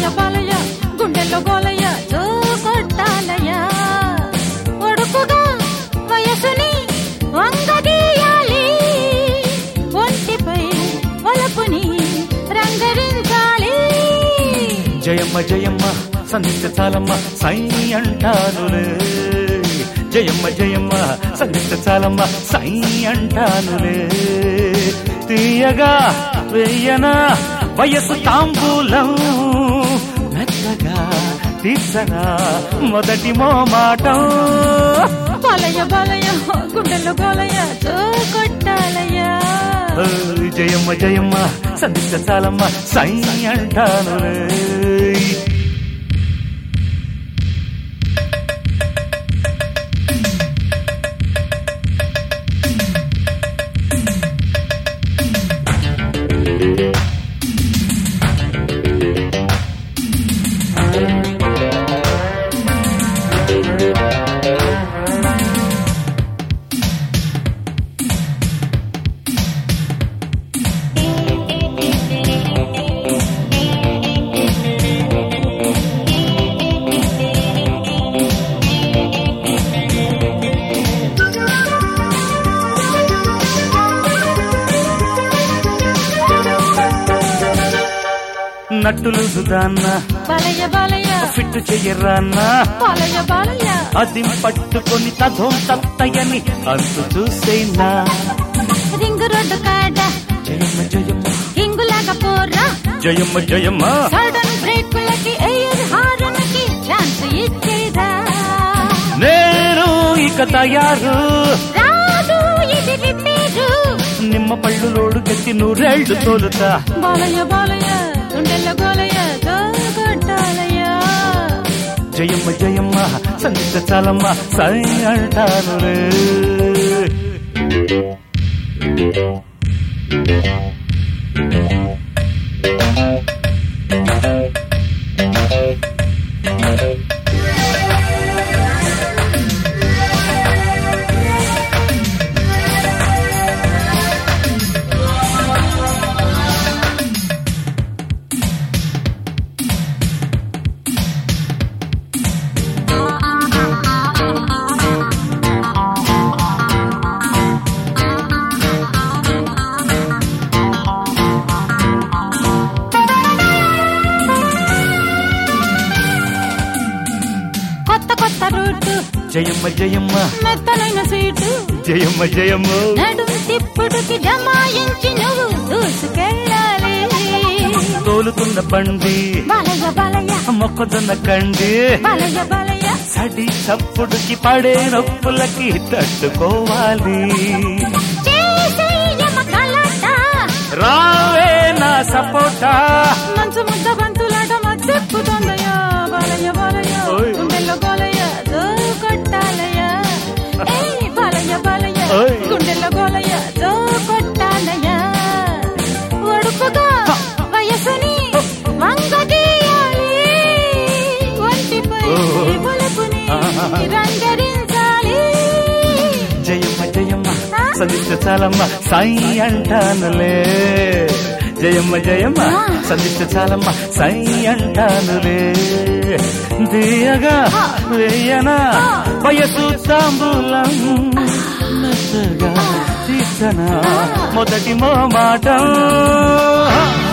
బాలయ్య గుండెల్లో గోలయ్య జో కొట్టాలయ్య ఒడుకుగా వయసుని వంగదీయాలి ఒంటిపై ఒలపుని రంగరించాలి జయమ్మ జయమ్మ సంధిస్తే చాలమ్మ సై అంటానులే జయమ్మ జయమ్మ సంధిస్తే చాలమ్మ సై అంటానులే తీయగా వెయ్యనా వయసు తాంబూలం మెత్తగా తీసరా మొదటి మోమాటం బాలయ్య బాలయ్య గుండెల్లో గోలయ్య జో కొట్టాలయ్య ఓ, జయమ్మ జయమ్మ సంధిస్తే చాలమ్మ సై అంటానులే నట్టులు దాన్న బాలయ్య బాలయ్య ఫిట్టు చెయ్యరాన్నా బాలయ్య బాలయ్య అది పట్టుకొని తధోం తత్తయని అంతు చూసేనా రింగు రోడ్డు కాడ జయమ్మ జయమ్మ హింగులాగా పోరా జయమ్మ జయమ్మ సడన్ బ్రేకులకి ఎయిర్ హారన్కి ఛాన్స్ ఇచ్చేదా నేను ఇక తయారు రాదు ఇది రిపేరు నిమ్మ పళ్ళు లోడు గట్టి నూరేళ్లు తోలుతా బాలయ్య బాలయ్య గుండెల్లో గోలయ్య దోగొట్టాలయ్య జయమ్మ జయమ్మ సంధించ చాలమ్మ సై అంటాను రే కొత్త కొత్త రూటు జయమ్మ జయమ్మ మెత్తనైన సీటు జయమ్మ జయమ్మ నడుం తిప్పుడుకి జమాయించి నువ్వు దూసుకెళ్ళాలి తోలుతున్న బండి బాలయ్య బాలయ్య మొక్కజొన్న కండి బాలయ్య బాలయ్య సడి చప్పుడుకి పడే నొప్పులకి తట్టుకోవాలి చేసేయమ కలట రావే నా సపోటా మంచు ముద్ద బంతులాట మద్దెక్కుతుందయ్యా బాలయ్య బాలయ్య ఓయ్. గుండెల్లో గోలయ్య దో కొట్టాలయ్య ఏయ్ బాలయ్య బాలయ్య ఓయ్. గుండెల్లో గోలయ్య దో కొట్టాలయ్య ఒడుపుగా వయసుని వంగదీయాలి ఒంటిపై ఓ. బొలపుని ఆహా. రంగరించాలి జయమ్మ జయమ్మ సంధిస్తే చాలమ్మ సాయి అంటానులే జయమ్మ జయమ్మ సంధిస్తే చాలమ్మ సాయి అంటానులే దియగా వేయనా వయసు తాంబూలం మెత్తగా తీసనా మొదటి మో మాట